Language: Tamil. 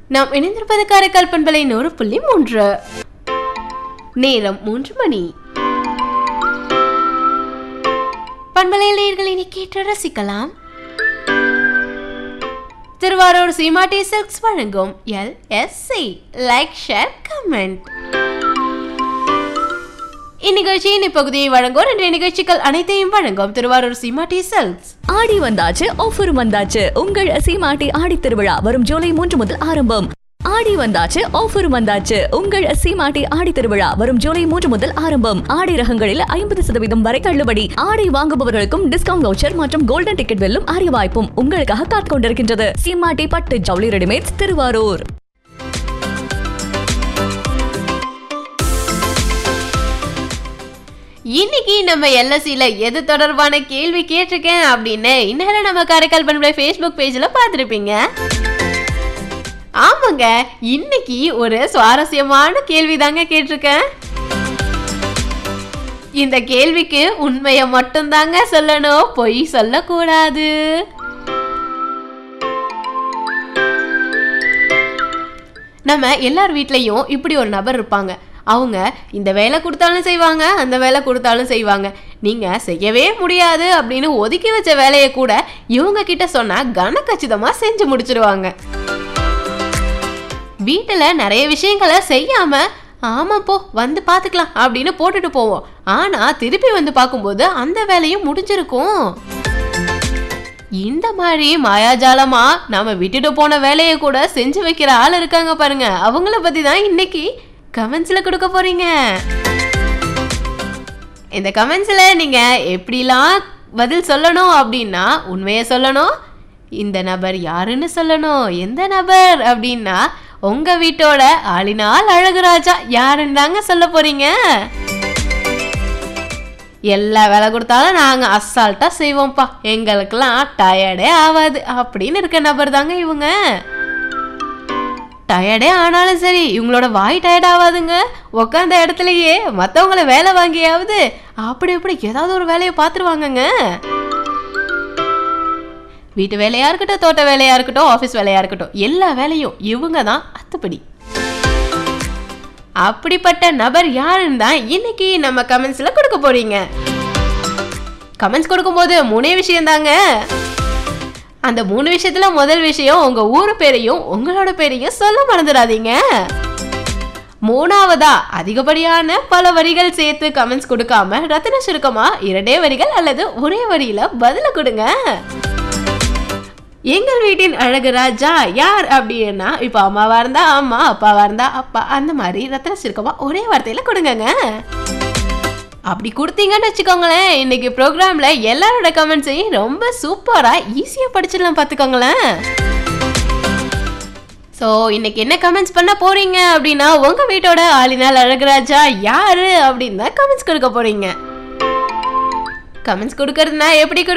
நாம் இணைந்திருப்பது காரைக்கால் பண்பலை நூறு புள்ளி மூன்று நேரம் மூன்று மணி பண்பலையில் நேயர்கள் இனி கேட்டு ரசிக்கலாம் திருவாரூர் சீமாட்டி சில்க்ஸ் வழங்கும் L S C like share comment இந்நிகழ்ச்சியின் இப்பகுதியை வழங்கும் இன்றைய நிகழ்ச்சிகள் அனைத்தையும் வழங்கும் திருவாரூர் சீமாட்டி சில்க்ஸ் ஆடி வந்தாச்சு ஆஃபரும் வந்தாச்சு உங்கள் சீமாட்டி ஆடி திருவிழா வரும் ஜூலை மூன்று முதல் ஆரம்பம் ஆடி வந்தாச்சு ஆஃபரும் வந்தாச்சு உங்கள் சீமாட்டி ஆடி திருவிழா வரும் ஜூலை மூன்று முதல் ஆரம்பம் ஆடி ரகங்களில் ஐம்பது சதவீதம் வரை தள்ளுபடி ஆடை வாங்குபவர்களுக்கும் டிஸ்கவுண்ட் வவுச்சர் மற்றும் கோல்டன் டிக்கெட் வெல்லும் அரிய வாய்ப்பும் உங்களுக்காக காத்துக் கொண்டிருக்கின்றது சீமாட்டி பட்டு ஜவுளி ரெடிமேட்ஸ் திருவாரூர் இன்னைக்கு நம்ம எல்எஸ்சியில் எது தொடர்பான கேள்வி கேட்டிருக்கேன் அப்படின்னு இந்நேரம் நம்ம காரைக்கால் பண்புடைய ஃபேஸ்புக் பேஜில் பார்த்துருப்பீங்க ஆமாங்க இன்னைக்கு ஒரு சுவாரஸ்யமான கேள்வி தாங்க கேட்டிருக்கேன் இந்த கேள்விக்கு உண்மையை மட்டும்தாங்க சொல்லணும் பொய் சொல்லக்கூடாது நம்ம எல்லார் வீட்லேயும் இப்படி ஒரு நபர் இருப்பாங்க அவங்க இந்த வேலை கொடுத்தாலும் செய்வாங்க அந்த வேலை கொடுத்தாலும் செய்வாங்க நீங்கள் செய்யவே முடியாது அப்படின்னு ஒதுக்கி வச்ச வேலையை கூட இவங்க கிட்ட சொன்னால் கனக்கச்சிதமாக செஞ்சு முடிச்சிருவாங்க வீட்டில் நிறைய விஷயங்களை செய்யாம ஆமா போ வந்து பார்த்துக்கலாம் அப்படின்னு போட்டுட்டு போவோம் ஆனால் திருப்பி வந்து பார்க்கும்போது அந்த வேலையும் முடிஞ்சிருக்கும் இந்த மாதிரி மாயாஜாலமா நாம விட்டுட்டு போன வேலையை கூட செஞ்சு வைக்கிற ஆள் இருக்காங்க பாருங்க அவங்கள பத்தி தான் இன்னைக்கு கமெண்ட்ஸ்ல கொடுக்க போறீங்க இந்த கமெண்ட்ஸ்ல நீங்க எப்படிலாம் பதில் சொல்லணும் அப்படின்னா உண்மையை சொல்லணும் இந்த நபர் யாருன்னு சொல்லணும் எந்த நபர் அப்படின்னா உங்க வீட்டோட ஆளினால் அழகுராஜா யாருன்னு தாங்க சொல்ல போறீங்க எல்லா வேலை கொடுத்தாலும் நாங்கள் அசால்ட்டாக செய்வோம்ப்பா எங்களுக்கெல்லாம் டயர்டே ஆகாது அப்படின்னு இருக்க நபர் தாங்க இவங்க டயர்டே ஆனாலும் சரி இவங்களோட வாய் டயர்ட் ஆகாதுங்க உட்காந்த இடத்துலயே மற்றவங்கள வேலை வாங்கியாவது அப்படி இப்படி ஏதாவது ஒரு வேலையை பார்த்துருவாங்கங்க வீட்டு வேலையா இருக்கட்டும் தோட்ட வேலையா இருக்கட்டும் ஆஃபீஸ் வேலையா இருக்கட்டும் எல்லா வேலையும் இவங்க தான் அத்துப்படி அப்படிப்பட்ட நபர் யாருன்னு தான் இன்னைக்கு நம்ம கமெண்ட்ஸ்ல கொடுக்க போறீங்க கமெண்ட்ஸ் கொடுக்கும்போது மூணே விஷயம் தாங்க அந்த மூணு விஷயத்துல முதல் விஷயம் உங்க ஊர் பேரையும் உங்களோட பேரையும் சொல்ல மறந்துடாதீங்க மூணாவதா அதிகப்படியான பல வரிகள் சேர்த்து கமெண்ட்ஸ் கொடுக்காம ரத்தின சுருக்கமா இரண்டே வரிகள் அல்லது ஒரே வரியில பதில கொடுங்க எங்கள் வீட்டின் அழகு ராஜா யார் அப்படின்னா இப்போ அம்மாவா இருந்தா அம்மா அப்பாவா இருந்தா அப்பா அந்த மாதிரி ரத்தன சுருக்கமா ஒரே வார்த்தையில கொடுங்கங்க அப்படி கொடுத்தீங்கன்னு வச்சுக்கோங்களேன் இன்னைக்கு ப்ரோக்ராம்ல எல்லாரோட கமெண்ட்ஸையும் ரொம்ப சூப்பரா ஈஸியா படிச்சிடலாம் பார்த்துக்கோங்களேன் ஸோ இன்னைக்கு என்ன கமெண்ட்ஸ் பண்ண போறீங்க அப்படின்னா உங்க வீட்டோட ஆளினால் அழகுராஜா யாரு அப்படின்னு தான் கமெண்ட்ஸ் கொடுக்க போறீங்க கமெண்ட்ஸ் கொடுக்கறதுனா எப்படி கொடு